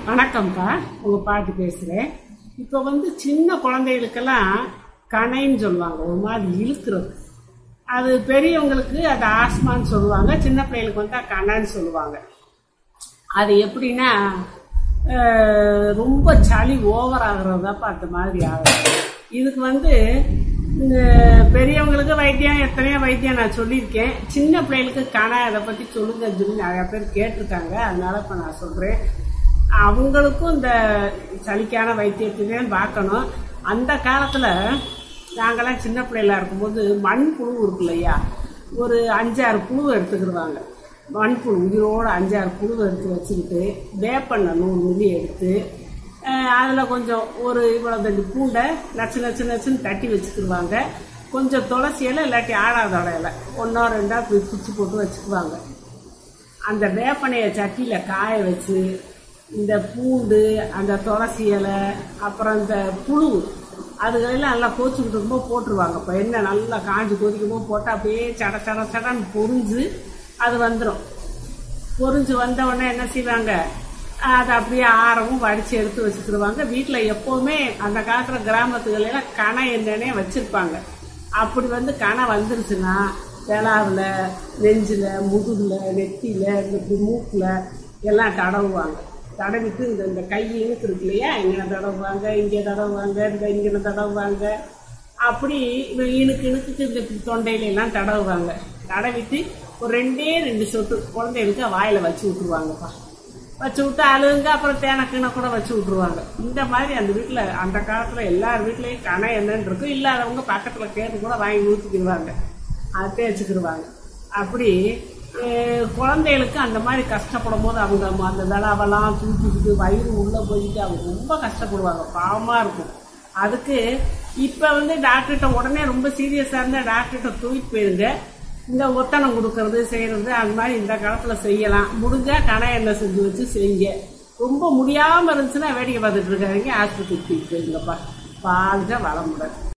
வணக்கம்ப்பா உங்கள் பாட்டி பேசுகிறேன் இப்போ வந்து சின்ன குழந்தைகளுக்கெல்லாம் கணைன்னு சொல்லுவாங்க ஒரு மாதிரி இழுக்கிறது அது பெரியவங்களுக்கு அது ஆஸ்மான்னு சொல்லுவாங்க சின்ன பிள்ளைகளுக்கு வந்து கணைன்னு சொல்லுவாங்க அது எப்படின்னா அஹ், ரொம்ப சளி ஓவர் ஆகுறதாப்பா அந்த மாதிரி ஆகுது இதுக்கு வந்து இந்த பெரியவங்களுக்கு வைத்தியம் எத்தனையோ வைத்தியம் நான் சொல்லியிருக்கேன் சின்ன பிள்ளைகளுக்கு கணை அதை பற்றி சொல்லுங்க சொல்லி நிறைய பேர் கேட்டிருக்காங்க அதனால இப்போ நான் சொல்கிறேன் அவங்களுக்கும் இந்த சளிக்கான வைத்தியத்தையும் பார்க்கணும் அந்த காலத்தில் நாங்கெல்லாம் சின்ன பிள்ளைகளா இருக்கும்போது மண் புழு இருக்கு இல்லையா ஒரு அஞ்சாறு புழு எடுத்துக்கிடுவாங்க மண்புழு உயிரோடு அஞ்சாறு புழு எடுத்து வச்சுக்கிட்டு வேப்பெண்ணெய் நூறு மில்லி எடுத்து அதில் கொஞ்சம் ஒரு இவ்வளோ தண்ணி பூண்டை நச்சு நச்சு நச்சுன்னு தட்டி வச்சுக்கிடுவாங்க கொஞ்சம் துளசி இலை இல்லாட்டி ஆடாதோட இலை ஒன்றோ ரெண்டா பி- பிச்சு போட்டு வச்சுக்குவாங்க அந்த வேப்பனையை சட்டியில் காய வச்சு இந்த பூண்டு அந்த துளசி இலை அப்புறம் இந்த புழு அதுகளெல்லாம் நல்லா கோச்சிக்கிட்டு இருக்கும்போது போட்டுருவாங்க இப்போ எண்ணெய் நல்லா காஞ்சி கொதிக்கும் போது போட்டால் அப்படியே சட சட சடன்னு பொரிஞ்சு அது வந்துடும் பொரிஞ்சு வந்த உடனே என்ன செய்வாங்க அதை அப்படியே ஆரவும் வடித்து எடுத்து வச்சுக்கிடுவாங்க வீட்டில் எப்போவுமே அந்த காலத்தில் கிராமத்துகளெல்லாம் கணை என்னன்னே வச்சுருப்பாங்க அப்படி வந்து கணை வந்துருச்சுன்னா விளாவில் நெஞ்சில் முதுகில் நெத்தியில் இந்த இப்படி மூக்கில் எல்லாம் தடவுவாங்க தடவிட்டு இந்த இந்த கை இழுக்கு இருக்கு இல்லையா இங்கே தடவுவாங்க இங்கே தடவுவாங்க இந்த இங்கே தடவுவாங்க அப்படி இணுக்கு இணுக்குக்கு இந்த தொண்டையில எல்லாம் தடவுவாங்க தடவிட்டு ஒரு ரெண்டே ரெண்டு சொட்டு குழந்தைகளுக்கு வாயில வச்சு விட்டுருவாங்கப்பா வச்சு விட்டு அழுகுங்க அப்புறம் தேனக்கின கூட வச்சு விட்டுருவாங்க இந்த மாதிரி அந்த வீட்டில் அந்த காலத்தில் எல்லார் வீட்லேயும் கணை என்னன்னு இருக்கும் இல்லாதவங்க பக்கத்தில் கேட்டு கூட வாங்கி ஊற்றிக்கிடுவாங்க அதை தேய்ச்சிக்கிடுவாங்க அப்படி அஹ், குழந்தைகளுக்கு அந்த மாதிரி கஷ்டப்படும் போது அவங்க அந்த தடாவெல்லாம் தூக்கிக்கிட்டு வயிறு உள்ளே போயிட்டு அவங்க ரொம்ப கஷ்டப்படுவாங்க பாவமாக இருக்கும் அதுக்கு இப்போ வந்து டாக்டர்கிட்ட உடனே ரொம்ப சீரியஸாக இருந்தால் டாக்டர்கிட்ட தூக்கிட்டு போயிருங்க இந்த ஒத்தனம் கொடுக்கறது செய்யறது அந்த மாதிரி இந்த காலத்தில் செய்யலாம் முடிஞ்சா கணை எண்ணெய் செஞ்சு வச்சு செய்யுங்க ரொம்ப முடியாமல் இருந்துச்சுன்னா வேடிக்கை பார்த்துட்டு இருக்காதீங்க ஆஸ்பத்திரிக்கு தூக்கிட்டு போயிருங்கப்பா வாழ்க வளமுடன்